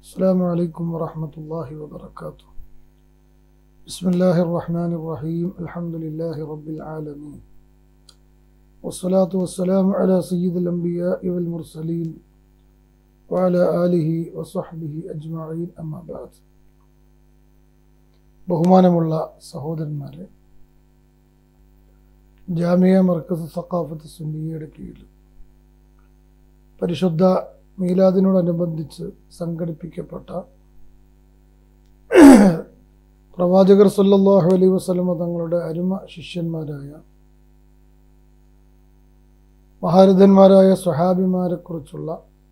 السلام عليكم ورحمة الله وبركاته بسم الله الرحمن الرحيم الحمد لله رب العالمين والصلاة والسلام على سيد الأنبياء والمرسلين وعلى آله وصحبه أجمعين أما بعد ബഹുമാനമുള്ള സഹോദരന്മാരെ ജാമിയ മർക്കസ് സഖാഫത്ത് സുന്നിയുടെ കീഴിൽ പരിശുദ്ധ മീലാദിനോടനുബന്ധിച്ച് സംഘടിപ്പിക്കപ്പെട്ട പ്രവാചകർ സല്ലല്ലാഹു അലൈഹി വസല്ലമ തങ്ങളുടെ അരുമ ശിഷ്യന്മാരായ മഹാരഥന്മാരായ സ്വഹാബിമാരെ കുറിച്ചുള്ള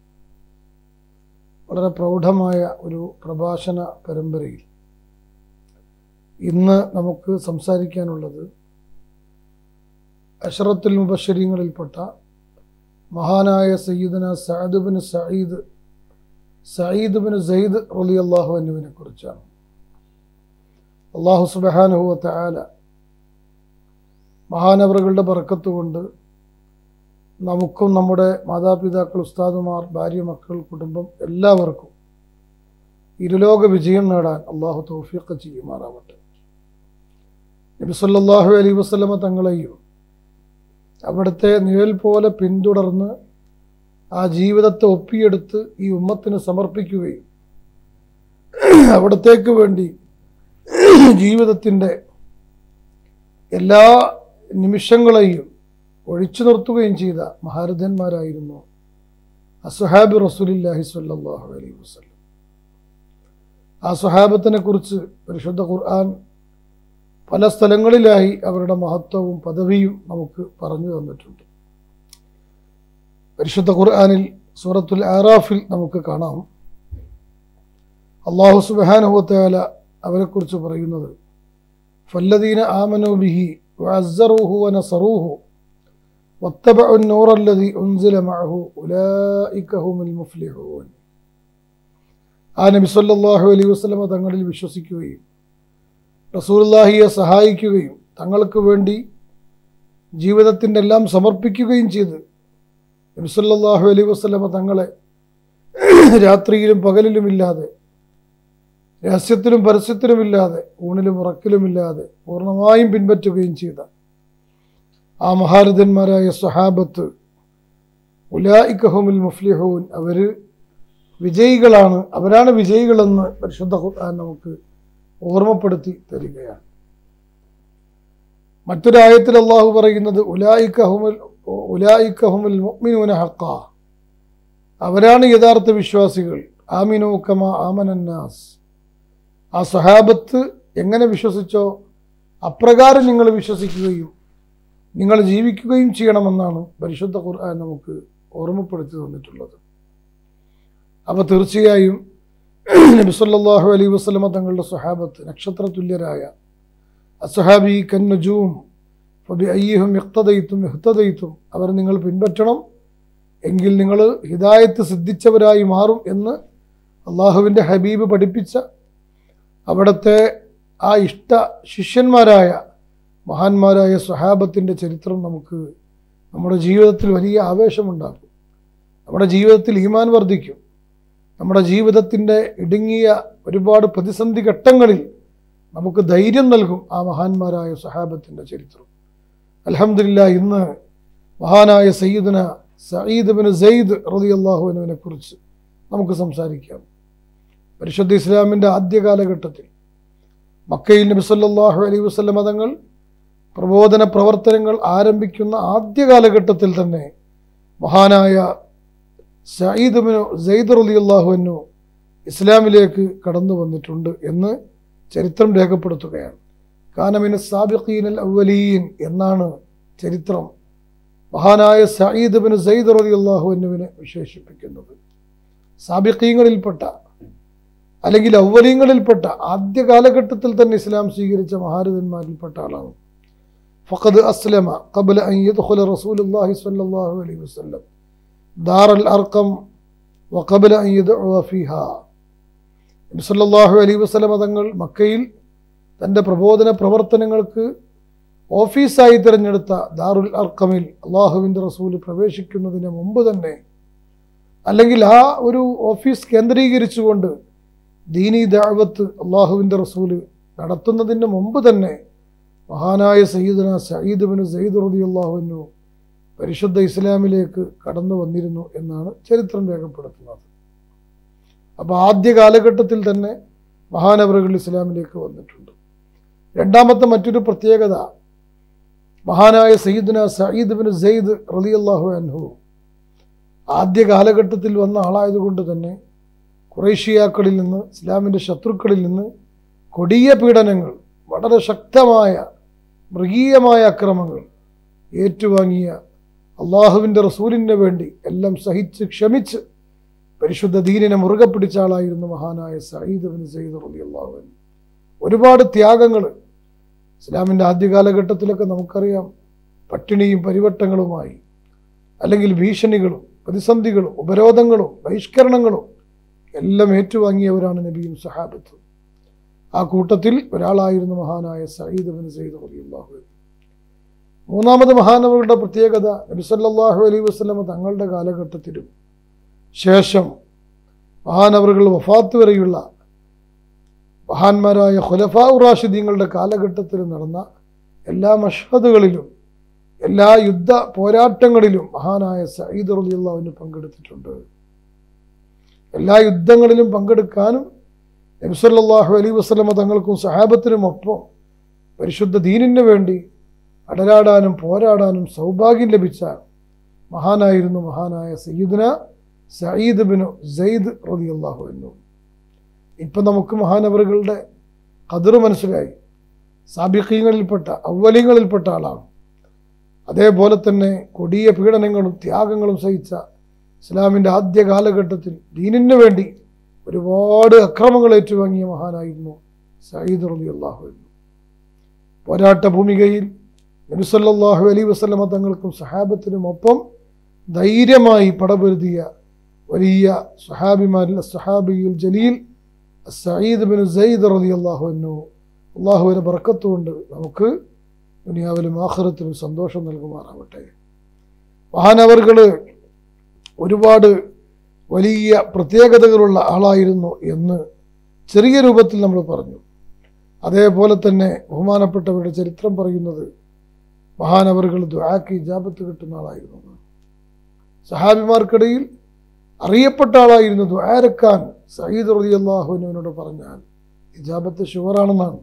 വളരെ പ്രൗഢമായ ഒരു പ്രഭാഷണ പരമ്പരയിൽ ഇന്ന് നമുക്ക് സംസാരിക്കാനുള്ളത് അഷറത്തുൽ മുബഷരീങ്ങളിൽപ്പെട്ട മഹാനായ സയ്യിദന Saad bin Sayyid Sayyid bin Sayyid റലി അള്ളാഹു അനുവിനെ കുറിച്ചാണ് അള്ളാഹു സുബഹാനുഹുവത്ത ആല മഹാനവറുകളുടെ ബറക്കത്ത് കൊണ്ട് നമുക്കും നമ്മുടെ മാതാപിതാക്കൾ ഉസ്താദുമാർ ഭാര്യ മക്കൾ കുടുംബം എല്ലാവർക്കും ഇരുലോക വിജയം നേടാൻ അള്ളാഹു തൗഫീഖ് ചെയ്യുമാറാവട്ടെ നബി സല്ലല്ലാഹു അലൈഹി വസല്ലമ തങ്ങളെയും അവിടുത്തെ നിഴൽ പോലെ പിന്തുടർന്ന് ആ ജീവിതത്തെ ഒപ്പിയെടുത്ത് ഈ ഉമ്മത്തിന് സമർപ്പിക്കുകയും അവിടത്തേക്ക് വേണ്ടി ജീവിതത്തിൻ്റെ എല്ലാ നിമിഷങ്ങളെയും ഒഴിച്ചു നിർത്തുകയും ചെയ്ത മഹാരഥന്മാരായിരുന്നു അസുഹാബി റസൂലില്ലാഹി സ്വല്ലല്ലാഹു അലൈഹി വസല്ലം ആ സുഹാബത്തിനെ കുറിച്ച് പരിശുദ്ധ ഖുർആൻ പല സ്ഥലങ്ങളിലായി അവരുടെ മഹത്വവും പദവിയും നമുക്ക് പറഞ്ഞു തന്നിട്ടുണ്ട് പരിശുദ്ധ ഖുർആനിൽ സൂറത്തുൽ ആറാഫിൽ നമുക്ക് കാണാം അള്ളാഹു സുബാനുഹത്താല അവരെക്കുറിച്ച് പറയുന്നത് ഫല്ലദീന ആമനു ബിഹി വഅസ്സറൂഹു വനസറൂഹു واتبعوا النور الذي أنزل معه أولئك هم المفلحون ആ നബി സല്ലല്ലാഹു അലൈഹി വസല്ലമ തങ്ങളിൽ വിശ്വസിക്കുകയും റസൂലുള്ളാഹിയെ സഹായിക്കുകയും തങ്ങൾക്ക് വേണ്ടി ജീവിതത്തിൻ്റെ എല്ലാം സമർപ്പിക്കുകയും ചെയ്ത് നബി സല്ലല്ലാഹു അലൈഹി വസല്ലമ തങ്ങളെ രാത്രിയിലും പകലിലുമില്ലാതെ രഹസ്യത്തിലും പരസ്യത്തിലുമില്ലാതെ ഊണിലും ഉറക്കിലുമില്ലാതെ പൂർണ്ണമായും പിൻപറ്റുകയും ചെയ്ത ആ മഹാരഥന്മാരായ സഹാബത്ത് ഉലായിക്കഹുമുൽ മുഫ്ലിഹൂൻ അവർ വിജയികളാണ് അവരാണ് വിജയികളെന്ന് പരിശുദ്ധ ഖുർആൻ നമുക്ക് ഓർമ്മപ്പെടുത്തി തരികയാണ് മറ്റൊരായത്തിൽ അള്ളാഹു പറയുന്നത് ഉലായിക്കഹുമുൽ ഉലായിക്കഹുമുൽ മുഅ്മിനൂന ഹക്ക അവരാണ് യഥാർത്ഥ വിശ്വാസികൾ ആമിനു കമ ആമനന്നാസ് ആ സഹാബത്ത് എങ്ങനെ വിശ്വസിച്ചോ അപ്രകാരം നിങ്ങൾ വിശ്വസിക്കുകയും നിങ്ങൾ ജീവിക്കുകയും ചെയ്യണമെന്നാണ് പരിശുദ്ധ ഖുർആൻ നമുക്ക് ഓർമ്മപ്പെടുത്തി തന്നിട്ടുള്ളത് അപ്പോൾ തീർച്ചയായും നബി സല്ലല്ലാഹു അലൈഹി വസല്ലമ തങ്ങളുടെ സ്വഹാബത്ത് നക്ഷത്ര തുല്യരായ അസഹാബി കന്നജൂം ഫബി അയ്യഹും ഇഖ്തദൈത്തും ഇഹ്തദൈത്തും അവർ നിങ്ങൾ പിൻപറ്റണം എങ്കിൽ നിങ്ങൾ ഹിദായത്ത് സിദ്ധിച്ചവരായി മാറും എന്ന് അള്ളാഹുവിൻ്റെ ഹബീബ് പഠിപ്പിച്ച അവിടുത്തെ ആ ഇഷ്ട ശിഷ്യന്മാരായ മഹാന്മാരായ സ്വഹാബത്തിൻ്റെ ചരിത്രം നമുക്ക് നമ്മുടെ ജീവിതത്തിൽ വലിയ ആവേശമുണ്ടാക്കും നമ്മുടെ ജീവിതത്തിൽ ഈമാൻ വർദ്ധിക്കും നമ്മുടെ ജീവിതത്തിൻ്റെ ഇടുങ്ങിയ ഒരുപാട് പ്രതിസന്ധി ഘട്ടങ്ങളിൽ നമുക്ക് ധൈര്യം നൽകും ആ മഹാന്മാരായ സഹാബത്തിൻ്റെ ചരിത്രം അലഹമില്ല ഇന്ന് മഹാനായ സയ്യിദുന സയ്യിദ് ബിൻ സെയ്ദ് റതി അള്ളാഹുവിനെ കുറിച്ച് നമുക്ക് സംസാരിക്കാം പരിശുദ്ധ ഇസ്ലാമിൻ്റെ ആദ്യ കാലഘട്ടത്തിൽ മക്കയിൽ നബി സല്ലല്ലാഹു അലൈഹി വസല്ലം മതങ്ങൾ പ്രബോധന പ്രവർത്തനങ്ങൾ ആരംഭിക്കുന്ന ആദ്യ കാലഘട്ടത്തിൽ തന്നെ മഹാനായ സയ്യിദ് ബിൻ സെയ്ദ് റലി അള്ളാഹുവിനു ഇസ്ലാമിലേക്ക് കടന്നു വന്നിട്ടുണ്ട് എന്ന് ചരിത്രം രേഖപ്പെടുത്തുകയാണ് കാനമിന് സാബിഖീൻ അൽ അവലീൻ എന്നാണ് ചരിത്രം മഹാനായ സയ്യിദ് ബിൻ സെയ്ദ് റലി അള്ളാഹുവിനുവിനെ വിശേഷിപ്പിക്കുന്നത് സാബിഖീങ്ങളിൽപ്പെട്ട അല്ലെങ്കിൽ ഔവലീങ്ങളിൽപ്പെട്ട ആദ്യ കാലഘട്ടത്തിൽ തന്നെ ഇസ്ലാം സ്വീകരിച്ച മഹാരഥന്മാരിൽപ്പെട്ട ആളാണ് ഫഖദ് അസ്ലമ ഖബല അൻ യദ്ഖുല റസൂലുള്ളാഹി സ്വല്ലല്ലാഹു അലൈഹി വസല്ലം ദാറൽ അർക്കം വഖബല അൻ യദ്ഉവ ഫീഹാ നബി സല്ലല്ലാഹു അലൈഹി വസല്ലം തങ്ങൾ മക്കയിൽ തൻ്റെ പ്രബോധന പ്രവർത്തനങ്ങൾക്ക് ഓഫീസായി തിരഞ്ഞെടുത്ത ദാറുൽ അർക്കമിൽ അള്ളാഹുവിൻ്റെ റസൂൽ പ്രവേശിക്കുന്നതിന് മുമ്പ് തന്നെ അല്ലെങ്കിൽ ആ ഒരു ഓഫീസ് കേന്ദ്രീകരിച്ചുകൊണ്ട് ദീനി ദാവത്ത് അള്ളാഹുവിൻ്റെ റസൂല് നടത്തുന്നതിന് മുമ്പ് തന്നെ മഹാനായ സയ്യിദന സയ്യിദ് ബിൻ സയ്യിദ് റതി അള്ളാഹുവിനു പരിശുദ്ധ ഇസ്ലാമിലേക്ക് കടന്നു വന്നിരുന്നു എന്നാണ് ചരിത്രം രേഖപ്പെടുത്തുന്നത് അപ്പോൾ ആദ്യ കാലഘട്ടത്തിൽ തന്നെ മഹാനവറുകൾ ഇസ്ലാമിലേക്ക് വന്നിട്ടുണ്ട് രണ്ടാമത്തെ മറ്റൊരു പ്രത്യേകത മഹാനായ സയ്യിദ്ന സയ്യിദ് ബിൻ സെയ്ദ് റളിയല്ലാഹു അൻഹു ആദ്യ കാലഘട്ടത്തിൽ വന്ന ആളായതുകൊണ്ട് തന്നെ കുറേഷ്യാക്കളിൽ നിന്ന് ഇസ്ലാമിൻ്റെ ശത്രുക്കളിൽ നിന്ന് കൊടിയ പീഡനങ്ങൾ വളരെ ശക്തമായ മൃഗീയമായ അക്രമങ്ങൾ ഏറ്റുവാങ്ങിയ അള്ളാഹുവിൻ്റെ റസൂലിന് വേണ്ടി എല്ലാം സഹിച്ച് ക്ഷമിച്ച് പരിശുദ്ധ ദീനിനെ മുറുകെ പിടിച്ച ആളായിരുന്നു മഹാനായ സയ്യിദ് ബിൻ സയ്യിദ് റളിയല്ലാഹു അൻഹു ഒരുപാട് ത്യാഗങ്ങൾ ഇസ്ലാമിൻ്റെ ആദ്യ കാലഘട്ടത്തിലൊക്കെ നമുക്കറിയാം പട്ടിണിയും പരിവട്ടങ്ങളുമായി അല്ലെങ്കിൽ ഭീഷണികളും പ്രതിസന്ധികളും ഉപരോധങ്ങളും ബഹിഷ്കരണങ്ങളും എല്ലാം ഏറ്റുവാങ്ങിയവരാണ് നബിയും സഹാബത്തും ആ കൂട്ടത്തിൽ ഒരാളായിരുന്നു മഹാനായ സയ്യിദ് ബിൻ സയ്യിദ് റളിയല്ലാഹു അൻഹു മൂന്നാമത് മഹാനവരുടെ പ്രത്യേകത നബി സല്ലല്ലാഹു അലൈഹി വസല്ലമ തങ്ങളുടെ കാലഘട്ടത്തിലും ശേഷം മഹാനവറുകൾ വഫാത്ത് വരെയുള്ള മഹാന്മാരായ ഖുലഫാ റാഷിദീങ്ങളുടെ കാലഘട്ടത്തിൽ നടന്ന എല്ലാ മഷഹദുകളിലും എല്ലാ യുദ്ധ പോരാട്ടങ്ങളിലും മഹാനായ സയ്യിദ് റളിയല്ലാഹുവിന് പങ്കെടുത്തിട്ടുണ്ട് എല്ലാ യുദ്ധങ്ങളിലും പങ്കെടുക്കാനും നബി സല്ലല്ലാഹു അലൈഹി വസല്ലമ തങ്ങൾക്കും സഹാബത്തിനും ഒപ്പം പരിശുദ്ധ ദീനിന് വേണ്ടി അടരാടാനും പോരാടാനും സൗഭാഗ്യം ലഭിച്ച മഹാനായിരുന്നു മഹാനായ സയ്യിദ്ന സയ്യിദ് ബിൻ സെയ്ദ് റളിയല്ലാഹു അൻഹു ഇപ്പം നമുക്ക് മഹാനവറുകളുടെ കതിർ മനസ്സിലായി സാബിഖീങ്ങളിൽപ്പെട്ട അവലിങ്ങളിൽപ്പെട്ട ആളാണ് അതേപോലെ തന്നെ കൊടിയ പീഡനങ്ങളും ത്യാഗങ്ങളും സഹിച്ച ഇസ്ലാമിൻ്റെ ആദ്യ കാലഘട്ടത്തിൽ ദീനിന് വേണ്ടി ഒരുപാട് അക്രമങ്ങൾ ഏറ്റുവാങ്ങിയ മഹാനായിരുന്നു സയ്യിദ് റലി അള്ളാഹു പോരാട്ട ഭൂമികയിൽ നബിസല്ലാഹു അലൈ വസ്ലമ തങ്ങൾക്കും സഹാബത്തിനും ഒപ്പം ധൈര്യമായി പടപൊരുതിയ വലിയ സഹാബിമാരിൽ സഹാബിയിൽ ജലീൽ സയ്യിദ് ബിൻ സയ്യിദ് റലി അള്ളാഹു എന്നു അള്ളാഹുവിൻ്റെ ബർക്കത്തുകൊണ്ട് നമുക്ക് ദുനിയാവിലും ആഹ്റത്തിലും സന്തോഷം നൽകുമാറാവട്ടെ മഹാനവറുകൾ ഒരുപാട് വലിയ പ്രത്യേകതകളുള്ള ആളായിരുന്നു എന്ന് ചെറിയ രൂപത്തിൽ നമ്മൾ പറഞ്ഞു അതേപോലെ തന്നെ ബഹുമാനപ്പെട്ടവരുടെ ചരിത്രം പറയുന്നത് മഹാനവറുകൾ ദ്വാക്ക് ഇജാബത്ത് കിട്ടുന്ന ആളായിരുന്നു സഹാബിമാർക്കിടയിൽ അറിയപ്പെട്ട ആളായിരുന്നു ദ്വാരക്കാൻ സയ്യിദ് റതി അള്ളാഹുവിനോട് പറഞ്ഞാൽ ഇജാബത്ത് ഷുവറാണെന്നാണ്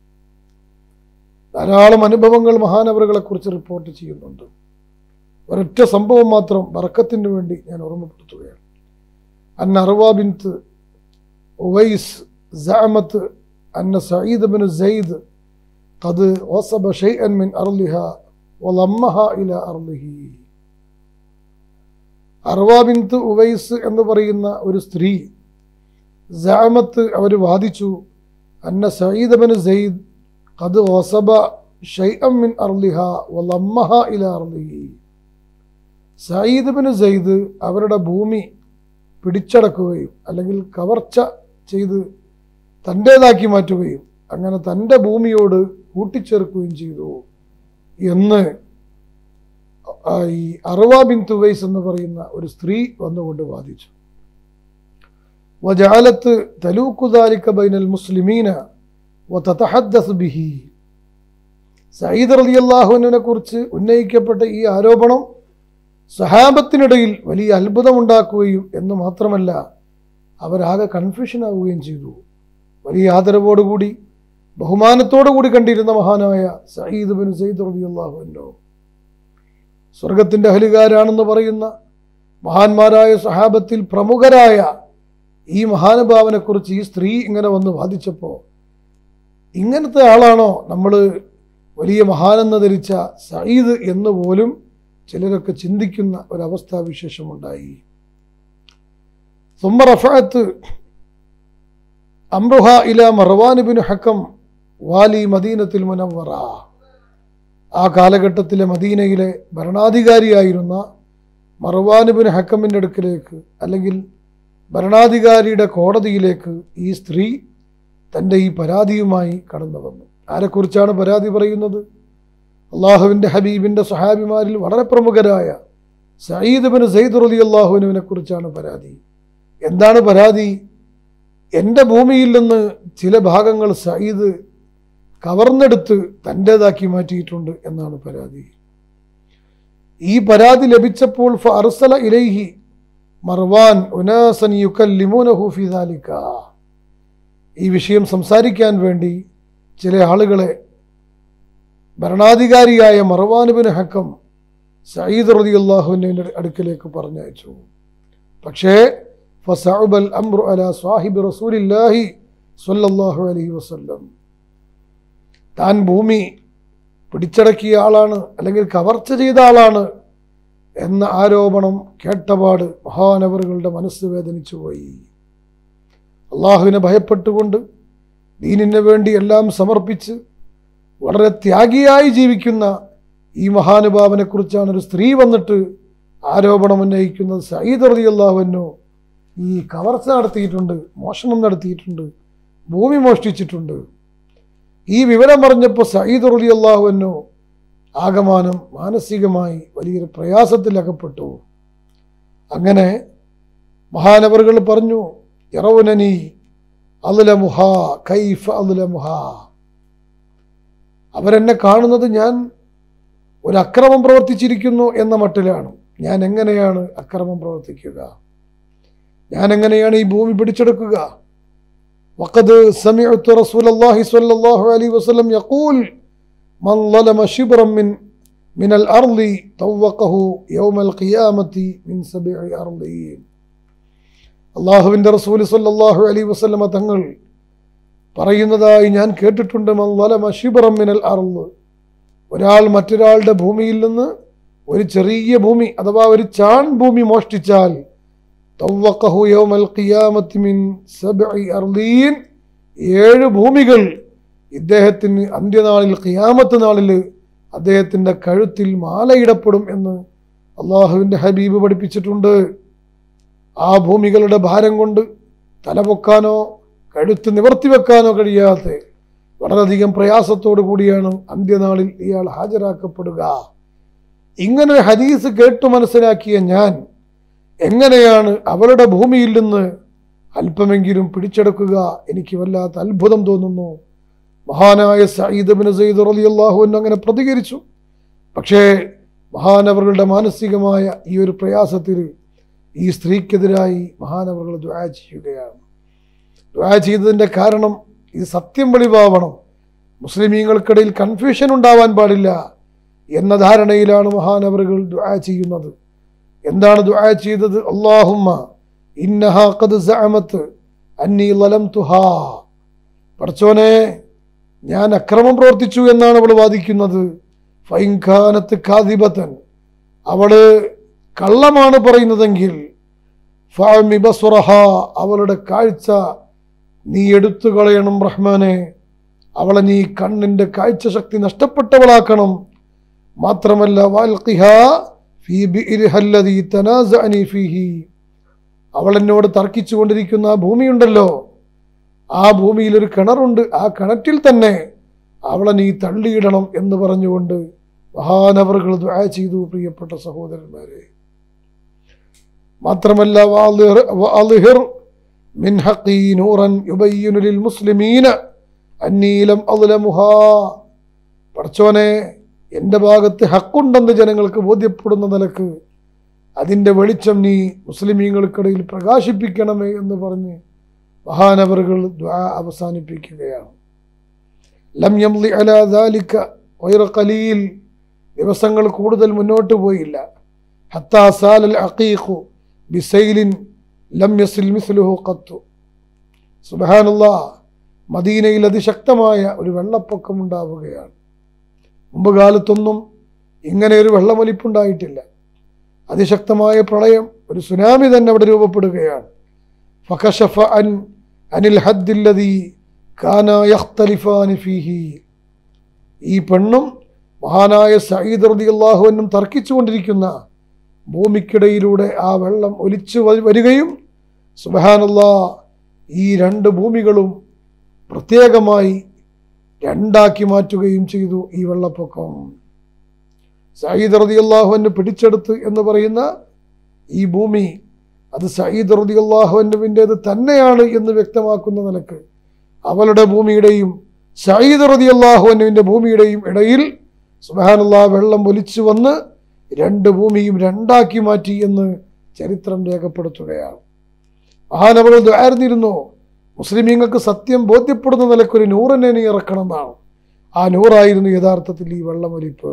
ധാരാളം അനുഭവങ്ങൾ മഹാനവറുകളെ കുറിച്ച് റിപ്പോർട്ട് ചെയ്യുന്നുണ്ട് ഒരൊറ്റ സംഭവം മാത്രം ബറക്കത്തിന് വേണ്ടി ഞാൻ ഓർമ്മപ്പെടുത്തുകയാണ് അന്ന അറുവാ ബിൻത്ത് ഉവൈസ് زعمت أن سعيد بن زيد قد وصب شيئا من أرضها وضمها إلى أرضه അർവാ ബിന്ത് ഉവൈസ് എന്ന് പറയുന്ന ഒരു സ്ത്രീ ജാമത്ത് അവർ വാദിച്ചു അന്ന സയ്യിദ് ബിൻ സെയ്ദ് ഖദ് വസബ ഷൈഅം മിൻ അർലിഹ വലമ്മഹ ഇല അർലിഹി സയ്യിദ് ബിൻ സെയ്ദ് അവരുടെ ഭൂമി പിടിച്ചടക്കുകയും അല്ലെങ്കിൽ കവർച്ച ചെയ്ത് തൻ്റേതാക്കി മാറ്റുകയും അങ്ങനെ തൻ്റെ ഭൂമിയോട് കൂട്ടിച്ചേർക്കുകയും ചെയ്തു എന്ന് ആ ഈ അറുവാ ബിൻ തുവൈസ് എന്ന് പറയുന്ന ഒരു സ്ത്രീ വന്നുകൊണ്ട് വാദിച്ചു വജാലത്ത് തലൂക്കുദാലിക്ക ബൈനൽ മുസ്ലിമീന വതതഹദ്ദസ് ബിഹി സയ്യിദ് റളിയല്ലാഹുവിനെ കുറിച്ച് ഉന്നയിക്കപ്പെട്ട ഈ ആരോപണം സഹാബത്തിനിടയിൽ വലിയ അത്ഭുതമുണ്ടാക്കുകയും എന്ന് മാത്രമല്ല അവരാകെ കൺഫ്യൂഷൻ ആവുകയും ചെയ്തു വലിയ ആദരവോടുകൂടി ബഹുമാനത്തോടുകൂടി കണ്ടിരുന്ന മഹാനായ സയ്യിദ് ബിൻ സയ്യിദ് റളിയല്ലാഹുവിനോ സ്വർഗത്തിൻ്റെ അഹലുകാരാണെന്ന് പറയുന്ന മഹാന്മാരായ സഹാബത്തിൽ പ്രമുഖരായ ഈ മഹാനുഭാവനെക്കുറിച്ച് ഈ സ്ത്രീ ഇങ്ങനെ വന്ന് വാദിച്ചപ്പോൾ ഇങ്ങനത്തെ ആളാണോ നമ്മൾ വലിയ മഹാനെന്ന് ധരിച്ച സയ്യിദ് എന്ന് പോലും ചിലരൊക്കെ ചിന്തിക്കുന്ന ഒരവസ്ഥാവിശേഷമുണ്ടായി ثم رفعت أمرها إلى മറവാൻ ബിൻ ഹക്കം വാലി മദീനത്തിൽ മുനവറ ആ കാലഘട്ടത്തിലെ മദീനയിലെ ഭരണാധികാരിയായിരുന്ന മറവാൻ ബിൻ ഹക്കമിൻ്റെ അടുക്കിലേക്ക് അല്ലെങ്കിൽ ഭരണാധികാരിയുടെ കോടതിയിലേക്ക് ഈ സ്ത്രീ തൻ്റെ ഈ പരാതിയുമായി കടന്നു വന്നു ആരെക്കുറിച്ചാണ് പരാതി പറയുന്നത് അള്ളാഹുവിൻ്റെ ഹബീബിൻ്റെ സഹാബിമാരിൽ വളരെ പ്രമുഖരായ സയ്യിദ് ബിൻ സയ്യിദ് റലി അള്ളാഹുവിനെ കുറിച്ചാണ് പരാതി എന്താണ് പരാതി എൻ്റെ ഭൂമിയിൽ നിന്ന് ചില ഭാഗങ്ങൾ സയ്യിദ് കവർന്നെടുത്ത് തൻ്റേതാക്കി മാറ്റിയിട്ടുണ്ട് എന്നാണ് പരാതി ഈ പരാതി ലഭിച്ചപ്പോൾ അർസല ഇലൈഹി മർവാൻ ഉനാസൻ യുക്കല്ലിമൂനഹു ഫി ദാലിക ഈ വിഷയം സംസാരിക്കാൻ വേണ്ടി ചില ആളുകളെ ഭരണാധികാരിയായ മർവാനുബിൻ ഹക്കം സയ്യിദ് റതി അള്ളാഹുവിൻ്റെ അടുക്കലേക്ക് പറഞ്ഞയച്ചു പക്ഷേ ഫസഅബൽ അംറു അല സാഹിബ് റസൂലില്ലാഹി സ്വല്ലല്ലാഹു അലൈഹി വസല്ലം താൻ ഭൂമി പിടിച്ചടക്കിയ ആളാണ് അല്ലെങ്കിൽ കവർച്ച ചെയ്ത ആളാണ് എന്ന ആരോപണം കേട്ടപാട് മഹാനവറുകളുടെ മനസ്സ് വേദനിച്ചു പോയി അള്ളാഹുവിനെ ഭയപ്പെട്ടുകൊണ്ട് ദീനിന് വേണ്ടി എല്ലാം സമർപ്പിച്ച് വളരെ ത്യാഗിയായി ജീവിക്കുന്ന ഈ മഹാനുഭാവനെ കുറിച്ചാണ് ഒരു സ്ത്രീ വന്നിട്ട് ആരോപണം ഉന്നയിക്കുന്നത് സയ്യിദ് റതി അള്ളാഹുവിനോ ഈ കവർച്ച നടത്തിയിട്ടുണ്ട് മോഷണം നടത്തിയിട്ടുണ്ട് ഭൂമി മോഷ്ടിച്ചിട്ടുണ്ട് ഈ വിവരം പറഞ്ഞപ്പോൾ സയ്യിദ് റലി അള്ളാഹുവിനോ ആകമാനം മാനസികമായി വലിയൊരു പ്രയാസത്തിൽ അകപ്പെട്ടു അങ്ങനെ മഹാനവറുകൾ പറഞ്ഞു ഇറവുനനി അലുലമുഹ കൈഫ അലുലമുഹ അവരെന്നെ കാണുന്നത് ഞാൻ ഒരു അക്രമം പ്രവർത്തിച്ചിരിക്കുന്നു എന്ന മട്ടിലാണ് ഞാൻ എങ്ങനെയാണ് അക്രമം പ്രവർത്തിക്കുക ഞാൻ എങ്ങനെയാണ് ഈ ഭൂമി പിടിച്ചെടുക്കുക وقد سمعت رسول الله صلى الله عليه وسلم يقول من ظلم شبرا من من الأرض طوقه يوم القيامة من سبع أرضين അള്ളാഹുവിൻ്റെ റസൂൽ സല്ലാഹു അലൈ വസ്ലമ തങ്ങൾ പറയുന്നതായി ഞാൻ കേട്ടിട്ടുണ്ട് മല്ലമ ഷിബറം മിനൽ അറുന്ന് ഒരാൾ മറ്റൊരാളുടെ ഭൂമിയിൽ നിന്ന് ഒരു ചെറിയ ഭൂമി അഥവാ ഒരു ചാൺ ഭൂമി മോഷ്ടിച്ചാൽ തവ്വഖഹു യൗമൽ ഖിയാമത്തി മിൻ സബ്ഇ അർളീൻ ഏഴ് ഭൂമികൾ ഇദ്ദേഹത്തിന് അന്ത്യനാളിൽ ഖിയാമത്ത് നാളിൽ അദ്ദേഹത്തിൻ്റെ കഴുത്തിൽ മാലയിടപ്പെടും എന്ന് അള്ളാഹുവിൻ്റെ ഹബീബ് പഠിപ്പിച്ചിട്ടുണ്ട് ആ ഭൂമികളുടെ ഭാരം കൊണ്ട് തലപൊക്കാനോ കഴുത്ത് നിവർത്തി വെക്കാനോ കഴിയാത്ത വളരെയധികം പ്രയാസത്തോടു കൂടിയാണ് അന്ത്യനാളിൽ ഇയാൾ ഹാജരാക്കപ്പെടുക ഇങ്ങനെ ഹദീസ് കേട്ടു മനസ്സിലാക്കിയ ഞാൻ എങ്ങനെയാണ് അവളുടെ ഭൂമിയിൽ നിന്ന് അല്പമെങ്കിലും പിടിച്ചെടുക്കുക എനിക്ക് വല്ലാത്ത അത്ഭുതം തോന്നുന്നു മഹാനായ സയ്യിദ് ബിൻ സയ്യിദ് റളിയല്ലാഹു അൻഹു അങ്ങനെ പ്രതികരിച്ചു പക്ഷേ മഹാനവറുകളുടെ മാനസികമായ ഈ ഒരു പ്രയാസത്തിൽ ഈ സ്ത്രീക്കെതിരായി മഹാനവറുകൾ ദ്വാ ചെയ്യുകയാണ് ദ്വാ ചെയ്തതിൻ്റെ കാരണം ഇത് സത്യം വെളിവാവണം മുസ്ലിമീങ്ങൾക്കിടയിൽ കൺഫ്യൂഷൻ ഉണ്ടാവാൻ പാടില്ല എന്ന ധാരണയിലാണ് മഹാനവറുകൾ ദ്വാ ചെയ്യുന്നത് എന്താണ് ദുആ ചെയ്തത് അള്ളാഹുമ്മ ഇന്നഹ ഖദ് സഅമത്ത് അന്നി ലലംതുഹാ പടച്ചോനെ ഞാൻ അക്രമം പ്രവർത്തിച്ചു എന്നാണ് അവൾ വാദിക്കുന്നത് ഫൈൻഖാനത്ത് കാദിബത്തൻ അവള് കള്ളമാണ് പറയുന്നതെങ്കിൽ ഫഅമി ബസ്റഹ അവളുടെ കാഴ്ച നീ എടുത്തു കളയണം റഹ്മാനെ അവളെ നീ കണ്ണിൻ്റെ കാഴ്ച ശക്തി നഷ്ടപ്പെട്ടവളാക്കണം മാത്രമല്ല വാൽഖിഹ ഫീ ബിഇരിഹ അല്ലദീ തനാസഅനി ഫീഹി അവൾ എന്നോട് തർക്കിച്ചു കൊണ്ടിരിക്കുന്ന ആ ഭൂമിയുണ്ടല്ലോ ആ ഭൂമിയിൽ ഒരു കിണറുണ്ട് ആ കിണറ്റിൽ തന്നെ അവളെ നീ തള്ളിയിടണം എന്ന് പറഞ്ഞുകൊണ്ട് മഹാനവറുകൾ ദ്വാ ചെയ്തു പ്രിയപ്പെട്ട സഹോദരന്മാരെ മാത്രമല്ല വാളിഹ് വാളിഹിർ മിൻ ഹഖീ നൂറൻ യുബയ്യിനു ലിൽ മുസ്ലിമീന അന്നീലം അദ്ലമുഹാ പടച്ചോനെ എൻ്റെ ഭാഗത്ത് ഹക്കുണ്ടെന്ന് ജനങ്ങൾക്ക് ബോധ്യപ്പെടുന്ന നിലക്ക് അതിൻ്റെ വെളിച്ചം നീ മുസ്ലിമീങ്ങൾക്കിടയിൽ പ്രകാശിപ്പിക്കണമേ എന്ന് പറഞ്ഞ് മഹാനവറുകൾ ദ്വാ അവസാനിപ്പിക്കുകയാണ് ലം യംലി അലാ ദാലിക വൈറ ഖലീൽ ദിവസങ്ങൾ കൂടുതൽ മുന്നോട്ട് പോയില്ല ഹത്താ സാലൽ അഖീഖു ബിസൈലിൻ ലം യസിൽ മിസ്ലുഹു ഖത്തു സുബ്ഹാനല്ലാ മദീനയിൽ അതിശക്തമായ ഒരു വെള്ളപ്പൊക്കം ഉണ്ടാവുകയാണ് മുമ്പ് കാലത്തൊന്നും ഇങ്ങനെ ഒരു വെള്ളമൊലിപ്പുണ്ടായിട്ടില്ല അതിശക്തമായ പ്രളയം ഒരു സുനാമി തന്നെ അവിടെ രൂപപ്പെടുകയാണ് ഫഖശഫ അൻ അനിൽ ഹദ്ദില്ലതി കാന യഖ്തലിഫാനി ഫീഹി ഈ പെണ്ണും മഹാനായ സയ്യിദ് റളിയല്ലാഹുവിനും തർക്കിച്ചുകൊണ്ടിരിക്കുന്ന ഭൂമിക്കിടയിലൂടെ ആ വെള്ളം ഒലിച്ചു വ- വരികയും സുബഹാനല്ലാ ഈ രണ്ട് ഭൂമികളും പ്രത്യേകമായി രണ്ടാക്കി മാറ്റുകയും ചെയ്തു ഈ വെള്ളപ്പൊക്കം സയ്യിദ് റതി അള്ളാഹുവിന് പിടിച്ചെടുത്ത് എന്ന് പറയുന്ന ഈ ഭൂമി അത് സയ്യിദ് റതി അള്ളാഹുവിൻ്റെത് തന്നെയാണ് എന്ന് വ്യക്തമാക്കുന്ന നിലക്ക് അവളുടെ ഭൂമിയുടെയും സയ്യിദ് റതി അള്ളാഹുവിൻ്റെ ഭൂമിയുടെയും ഇടയിൽ സുബാനുള്ള വെള്ളം ഒലിച്ചു വന്ന് രണ്ട് ഭൂമിയും രണ്ടാക്കി മാറ്റി എന്ന് ചരിത്രം രേഖപ്പെടുത്തുകയാണ് മഹാനവകൾ ദ്വാരുന്നിരുന്നു മുസ്ലിമീങ്ങൾക്ക് സത്യം ബോധ്യപ്പെടുന്ന നിലക്കൊരു നൂറിനെ നീ ഇറക്കണം എന്നാണ് ആ നൂറായിരുന്നു യഥാർത്ഥത്തിൽ ഈ വെള്ളമൊലിപ്പ്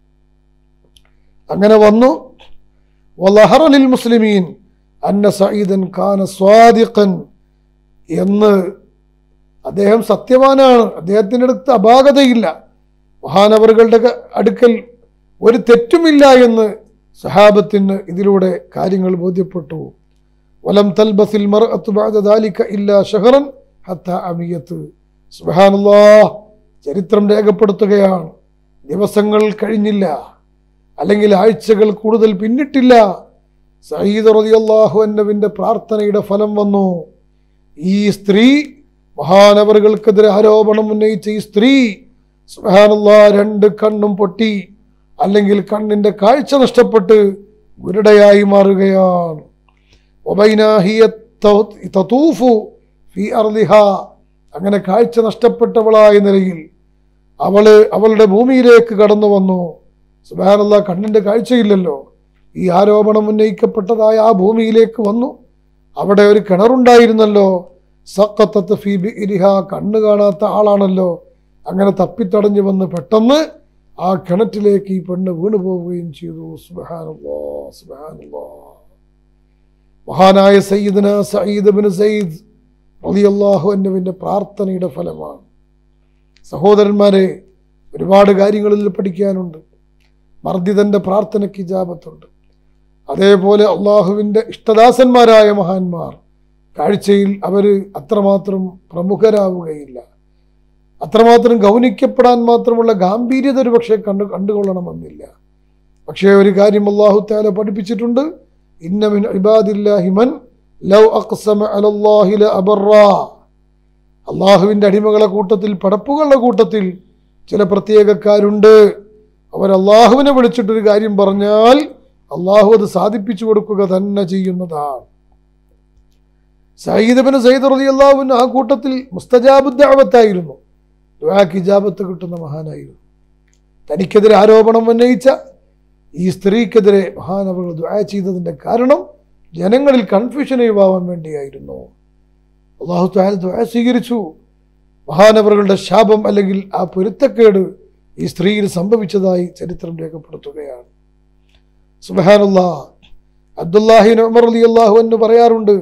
അങ്ങനെ വന്നു വലഹറലിൽ മുസ്ലിമീൻ അന്ന സയ്യിദൻ ഖാന സ്വാദിഖൻ എന്ന് അദ്ദേഹം സത്യവാനാണ് അദ്ദേഹത്തിൻ്റെ അടുത്ത് അപാകതയില്ല മഹാനവറുകളുടെ അടുക്കൽ ഒരു തെറ്റുമില്ല എന്ന് സഹാബത്തിന് ഇതിലൂടെ കാര്യങ്ങൾ ബോധ്യപ്പെട്ടു വലം തൽബസിൽ മർഅത്ത് ബഅദ ദാലിക ഇല്ലാ ഷഹറൻ ഹത്ത അമിയത്ത് സുബ്ഹാനല്ലാഹ് ചരിത്രം രേഖപ്പെടുത്തുകയാണ് ദിവസങ്ങൾ കഴിഞ്ഞില്ല അല്ലെങ്കിൽ ആഴ്ചകൾ കൂടുതൽ പിന്നിട്ടില്ല സയ്യിദ് റളിയല്ലാഹു അൻഹുവിൻ്റെ പ്രാർത്ഥനയുടെ ഫലം വന്നു ഈ സ്ത്രീ മഹാനവറുകൾക്കെതിരെ ആരോപണം ഉന്നയിച്ച ഈ സ്ത്രീ സുബ്ഹാനല്ലാ രണ്ട് കണ്ണും പൊട്ടി അല്ലെങ്കിൽ കണ്ണിന്റെ കാഴ്ച നഷ്ടപ്പെട്ട് ഗുരുടയായി മാറുകയാണ് ഒബൈനാഹിയ തതൂഫു ഫി അർദിഹ അങ്ങനെ കാഴ്ച നഷ്ടപ്പെട്ടവളായ നിലയിൽ അവള് അവളുടെ ഭൂമിയിലേക്ക് കടന്നു വന്നു സുബാനുള്ള കണ്ണിന്റെ കാഴ്ചയില്ലല്ലോ ഈ ആരോപണം ഉന്നയിക്കപ്പെട്ടതായ ആ ഭൂമിയിലേക്ക് വന്നു അവിടെ ഒരു കിണറുണ്ടായിരുന്നല്ലോ സക്കത്തത്ത് ഫി ബിരിഹ കണ്ണ് കാണാത്ത ആളാണല്ലോ അങ്ങനെ തപ്പിത്തടഞ്ഞു വന്ന് പെട്ടെന്ന് ആ കിണറ്റിലേക്ക് ഈ പെണ്ണ് വീണു പോവുകയും ചെയ്തു സുബഹാനല്ലാ സുബഹാനല്ലാ മഹാനായ സയ്യിദിന സയ്യിദ് ബിൻ സയ്യിദ് റളിയല്ലാഹു അൻഹുവിൻ്റെ പ്രാർത്ഥനയുടെ ഫലമാണ് സഹോദരന്മാരെ ഒരുപാട് കാര്യങ്ങളിൽ പഠിക്കാനുണ്ട് മർദ്ദിതന്റെ പ്രാർത്ഥനയ്ക്ക് ഇജാബത്തുണ്ട് അതേപോലെ അള്ളാഹുവിൻ്റെ ഇഷ്ടദാസന്മാരായ മഹാന്മാർ കാഴ്ചയിൽ അവർ അത്രമാത്രം പ്രമുഖരാവുകയില്ല അത്രമാത്രം ഗൗനിക്കപ്പെടാൻ മാത്രമുള്ള ഗാംഭീര്യത ഒരു പക്ഷേ കണ്ടു കണ്ടുകൊള്ളണമെന്നില്ല പക്ഷേ ഒരു കാര്യം അള്ളാഹു താല പഠിപ്പിച്ചിട്ടുണ്ട് ഇന്നമിൻ ഇബാദില്ലാഹിമൻ ലൗ അഖ്സമ അലല്ലാഹി ലഅബറാ അള്ളാഹുവിൻ്റെ അടിമകളെ കൂട്ടത്തിൽ പടപ്പുകളുടെ കൂട്ടത്തിൽ ചില പ്രത്യേകക്കാരുണ്ട് അവർ അള്ളാഹുവിനെ വിളിച്ചിട്ടൊരു കാര്യം പറഞ്ഞാൽ അള്ളാഹു അത് സാധിപ്പിച്ചു കൊടുക്കുക തന്നെ ചെയ്യുന്നതാണ് സയ്യിദബിന് സയ്യിദ് റതി അള്ളാഹുവിന് ആ കൂട്ടത്തിൽ മുസ്തജാബുദ്ദാവത്തായിരുന്നു ദുആക്ക് ഇജാബത്ത് കിട്ടുന്ന മഹാനായിരുന്നു തനിക്കെതിരെ ആരോപണം ഉന്നയിച്ച ഈ സ്ത്രീക്കെതിരെ മഹാനവകൾ ദുആ ചെയ്തതിൻ്റെ കാരണം ജനങ്ങളിൽ കൺഫ്യൂഷൻ ഒഴിവാവാൻ വേണ്ടിയായിരുന്നു അള്ളാഹു താല ദുആ സ്വീകരിച്ചു മഹാനവറുകളുടെ ശാപം അല്ലെങ്കിൽ ആ പൊരുത്തക്കേട് ഈ സ്ത്രീയിൽ സംഭവിച്ചതായി ചരിത്രം രേഖപ്പെടുത്തുകയാണ് സുബഹാനുള്ള അബ്ദുല്ലാഹിൻ ഉമർ അലി അള്ളാഹു എന്ന് പറയാറുണ്ട്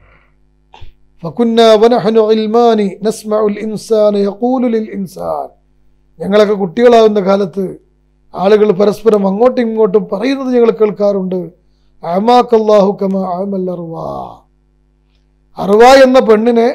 ഫകുന്ന വനഹനു ഇൽമാനി നസ്മഉൽ ഇൻസാന യഖൂലു ലിൽ ഇൻസാൻ ഞങ്ങളൊക്കെ കുട്ടികളാവുന്ന കാലത്ത് ആളുകൾ പരസ്പരം അങ്ങോട്ടും ഇങ്ങോട്ടും പറയുന്നത് ഞങ്ങൾ കേൾക്കാറുണ്ട് അമാക്കല്ലാഹു കമ അമൽ അർവാ അർവ എന്ന പെണ്ണിനെ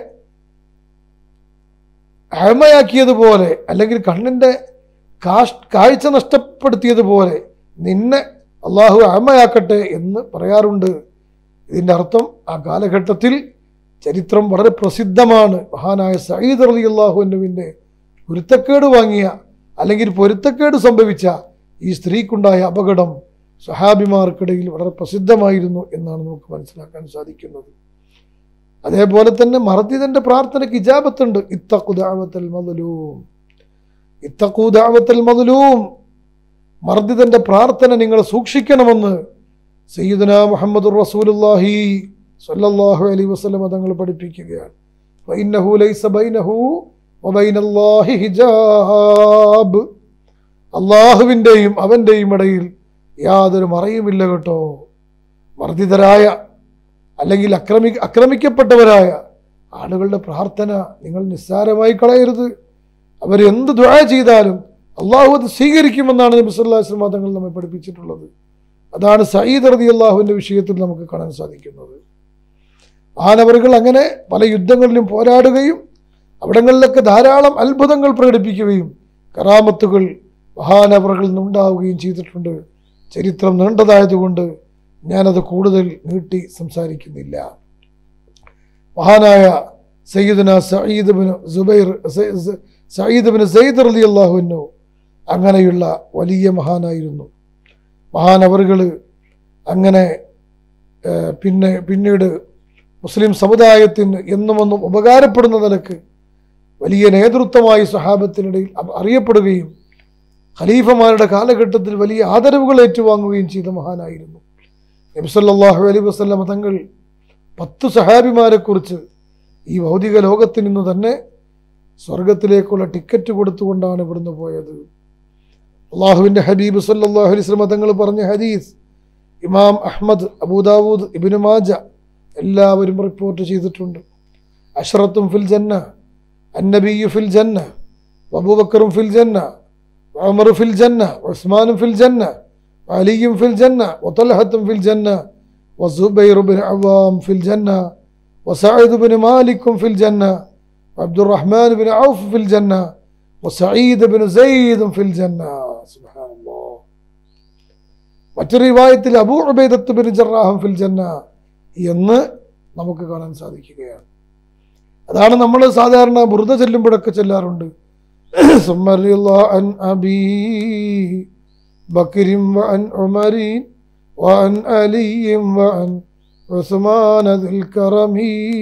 അഴമയാക്കിയതുപോലെ അല്ലെങ്കിൽ കണ്ണിൻ്റെ കാഷ് കാഴ്ച നഷ്ടപ്പെടുത്തിയതുപോലെ നിന്നെ അള്ളാഹു അഴമയാക്കട്ടെ എന്ന് പറയാറുണ്ട് ഇതിൻ്റെ അർത്ഥം ആ കാലഘട്ടത്തിൽ ചരിത്രം വളരെ പ്രസിദ്ധമാണ് മഹാനായ സയ്യിദ് അലി അള്ളാഹുവിൻ്റെ പൊരുത്തക്കേട് വാങ്ങിയ അല്ലെങ്കിൽ പൊരുത്തക്കേട് സംഭവിച്ച ഈ സ്ത്രീക്കുണ്ടായ അപകടം സഹാബിമാർക്കിടയിൽ വളരെ പ്രസിദ്ധമായിരുന്നു എന്നാണ് നമുക്ക് മനസ്സിലാക്കാൻ സാധിക്കുന്നത് അതേപോലെ തന്നെ മർദ്ദിതന്റെ പ്രാർത്ഥനയ്ക്ക് ഇജാബത്തുണ്ട് ഇത്തഖുദാവത്തൽ മദലൂം ഇത്തഖുദാവത്തൽ മദലൂം മർദ്ദിതന്റെ പ്രാർത്ഥന നിങ്ങൾ സൂക്ഷിക്കണമെന്ന് സയ്യിദുന മുഹമ്മദ് റസൂലുല്ലാഹി സല്ലല്ലാഹു അലൈഹി വസല്ലം തങ്ങൾ പഠിപ്പിക്കുകയാണ് ഫഇന്നഹു ലൈസ ബൈനഹു വബൈനല്ലാഹി ഹിജാബ് അള്ളാഹുവിൻ്റെയും അവൻ്റെയും ഇടയിൽ യാതൊരു മറയുമില്ല കേട്ടോ മർദ്ദിതരായ അല്ലെങ്കിൽ അക്രമി ആക്രമിക്കപ്പെട്ടവരായ ആളുകളുടെ പ്രാർത്ഥന നിങ്ങൾ നിസ്സാരമായി കളയരുത് അവർ എന്ത് ദുആ ചെയ്താലും അള്ളാഹു അത് സ്വീകരിക്കുമെന്നാണ് നബി സല്ലല്ലാഹു അലൈഹി വസല്ലം തങ്ങൾ നമ്മെ പഠിപ്പിച്ചിട്ടുള്ളത് അതാണ് സയ്യിദ് റതി അള്ളാഹുവിൻ്റെ വിഷയത്തിൽ നമുക്ക് കാണാൻ സാധിക്കുന്നത് ആനവറുകൾ അങ്ങനെ പല യുദ്ധങ്ങളിലും പോരാടുകയും അവിടങ്ങളിലൊക്കെ ധാരാളം അത്ഭുതങ്ങൾ പ്രകടിപ്പിക്കുകയും കറാമത്തുകൾ മഹാനവറുകളിൽ നിന്നുണ്ടാവുകയും ചെയ്തിട്ടുണ്ട് ചരിത്രം നീണ്ടതായതുകൊണ്ട് ഞാനത് കൂടുതൽ നീട്ടി സംസാരിക്കുന്നില്ല മഹാനായ സയ്യിദുന സയ്യിദ് ബിൻ സുബൈർ സ- സ- സയ്യിദ് ബിൻ സയ്യിദ് റലി അള്ളാഹുവിനു അങ്ങനെയുള്ള വലിയ മഹാനായിരുന്നു മഹാനവറുകൾ അങ്ങനെ ഏഹ്, പിന്നെ പിന്നീട് മുസ്ലിം സമുദായത്തിന് എന്നും ഒന്നും ഉപകാരപ്പെടുന്ന നിലക്ക് വലിയ നേതൃത്വമായി സഹാബത്തിനിടയിൽ അ- അറിയപ്പെടുകയും ഖലീഫമാരുടെ കാലഘട്ടത്തിൽ വലിയ ആദരവുകൾ ഏറ്റുവാങ്ങുകയും ചെയ്ത മഹാനായിരുന്നു നബിസല്ലാഹു അലൈ വസ്ലമ തങ്ങൾ പത്ത് സഹാബിമാരെക്കുറിച്ച് ഈ ഭൗതിക ലോകത്തിൽ നിന്ന് തന്നെ സ്വർഗത്തിലേക്കുള്ള ടിക്കറ്റ് കൊടുത്തുകൊണ്ടാണ് ഇവിടുന്ന് പോയത് അള്ളാഹുവിൻ്റെ ഹബീബ് സല്ലാഹു അലൈഹി സ്വലമ തങ്ങൾ പറഞ്ഞ ഹദീസ് ഇമാം അഹ്മദ് അബൂദാവൂദ് ഇബിനു മാജ എല്ലാവരും റിപ്പോർട്ട് ചെയ്തിട്ടുണ്ട് അഷ്റത്തും ഫിൽ ജന്ന അന്നബിയു ഫിൽ ജന്ന അബൂബക്കറും ഫിൽ ജന്ന ഉമർ ഫിൽ ജന്ന ഉസ്മാനും ഫിൽ ജന്ന അലിയും ഫിൽ ജന്ന വതൽഹത്തും ഫിൽ ജന്ന وزبير بن عوام في الجنة وسعيد بن مالك في الجنة وعبد الرحمن بن عوف في الجنة وسعيد بن زيد في الجنة سبحان الله മറ്റൊരു റിവായത്തിൽ അബൂ ഉബൈദത്ത് ബിൻ ജറാഹം ഫിൽ ജന്ന എന്ന് നമുക്ക് കാണാൻ സാധിക്കുകയാണ് അതാണ് നമ്മൾ സാധാരണ ബുറുദ ചെല്ലുമ്പോഴൊക്കെ ചെല്ലാറുണ്ട് ثم رضي الله عن أبي بكر وعن عمر وعن علي وعن عثمان ذي الكرم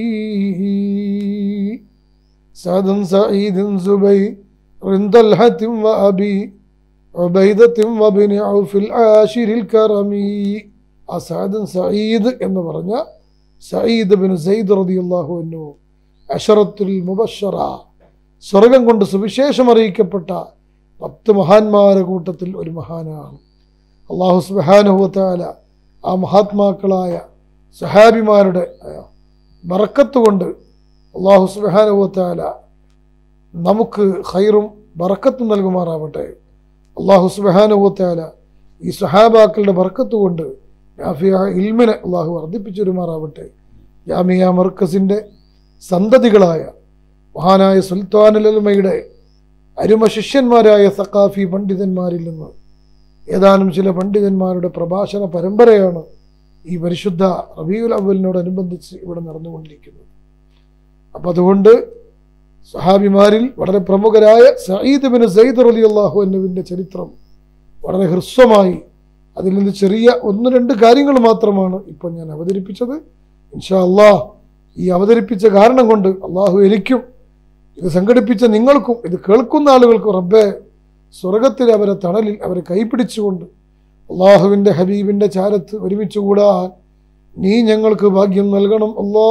سعد سعيد زبير طلحة وأبي عبيدة وابن عوف العاشر الكرمي أسعد سعيد എന്ന് പറഞ്ഞ സയ്യിദ് ബിൻ സയ്യിദ് റളിയല്ലാഹു അൻഹു അഷറത്തുൽ മുബശ്ശറ സ്വർഗം കൊണ്ട് സുവിശേഷം അറിയിക്കപ്പെട്ട പത്ത് മഹാന്മാരുടെ കൂട്ടത്തിൽ ഒരു മഹാനാണ് അള്ളാഹു സുബാനുഭവത്താല ആ മഹാത്മാക്കളായ സഹാബിമാരുടെ ബറക്കത്ത് കൊണ്ട് അള്ളാഹു സുബാനുഭവത്താല നമുക്ക് ഹൈറും ബറക്കത്തും നൽകുമാറാവട്ടെ അള്ളാഹു സുബാനുഭവത്താല ഈ സഹാബാക്കളുടെ ബറക്കത്ത് കൊണ്ട് നാഫിയ ഇൽമിനെ അള്ളാഹു വർദ്ധിപ്പിച്ചുരുമാറാവട്ടെ ജാമിയ മർക്കസിൻ്റെ സന്തതികളായ മഹാനായ സുൽത്താനുലമയുടെ അരുമ ശിഷ്യന്മാരായ സക്കാഫി പണ്ഡിതന്മാരിൽ നിന്ന് ഏതാനും ചില പണ്ഡിതന്മാരുടെ പ്രഭാഷണ പരമ്പരയാണ് ഈ പരിശുദ്ധ റബീഉൽ അവലിനോടനുബന്ധിച്ച് ഇവിടെ നടന്നുകൊണ്ടിരിക്കുന്നത് അപ്പം അതുകൊണ്ട് സഹാബിമാരിൽ വളരെ പ്രമുഖരായ സയ്യിദ് ബിൻ സയ്യിദ് അലി അള്ളാഹു എന്നുവിൻ്റെ ചരിത്രം വളരെ ഹ്രസ്വമായി അതിൽ നിന്ന് ചെറിയ ഒന്ന് രണ്ട് കാര്യങ്ങൾ മാത്രമാണ് ഇപ്പോൾ ഞാൻ അവതരിപ്പിച്ചത് ഇൻഷാ അള്ളാഹ് ഈ അവതരിപ്പിച്ച കാരണം കൊണ്ട് അള്ളാഹു എനിക്കും ഇത് സംഘടിപ്പിച്ച നിങ്ങൾക്കും ഇത് കേൾക്കുന്ന ആളുകൾക്കും റബ്ബെ സ്വർഗത്തിൽ അവരെ തണലിൽ അവരെ കൈപിടിച്ചുകൊണ്ട് അള്ളാഹുവിൻ്റെ ഹബീബിൻ്റെ ചാരത്ത് ഒരുമിച്ച് കൂടാൻ നീ ഞങ്ങൾക്ക് ഭാഗ്യം നൽകണം അല്ലാ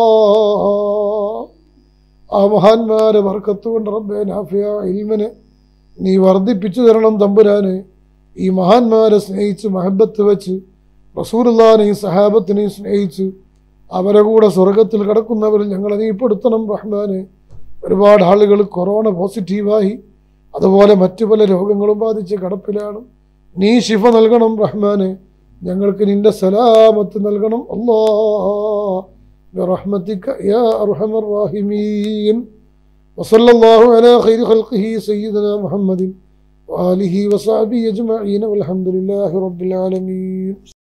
ആ മഹാന്മാരെ വർക്കത്തുകൊണ്ട് റബ്ബെ നാഫിയ ഇൽമിന് നീ വർദ്ധിപ്പിച്ചു തരണം തമ്പുരാന് ഈ മഹാന്മാരെ സ്നേഹിച്ച് മഹബത്ത് വെച്ച് റസൂലുള്ളാനെയും സഹാബത്തിനെയും സ്നേഹിച്ച് അവരെ കൂടെ സ്വർഗത്തിൽ കിടക്കുന്നവരിൽ ഞങ്ങളെ നീ പെടുത്തണം റഹ്മാനെ ഒരുപാട് ആളുകൾ കൊറോണ പോസിറ്റീവായി അതുപോലെ മറ്റു പല രോഗങ്ങളും ബാധിച്ച് കിടപ്പിലാണ് നീ ശിഫ നൽകണം റഹ്മാനെ ഞങ്ങൾക്ക് നിന്റെ സലാമത്ത് നൽകണം അല്ലാ برحمتك يا أرحم الراحمين وصلى الله على خير خلقه سيدنا محمد وآله وصحبه أجمعين والحمد لله رب العالمين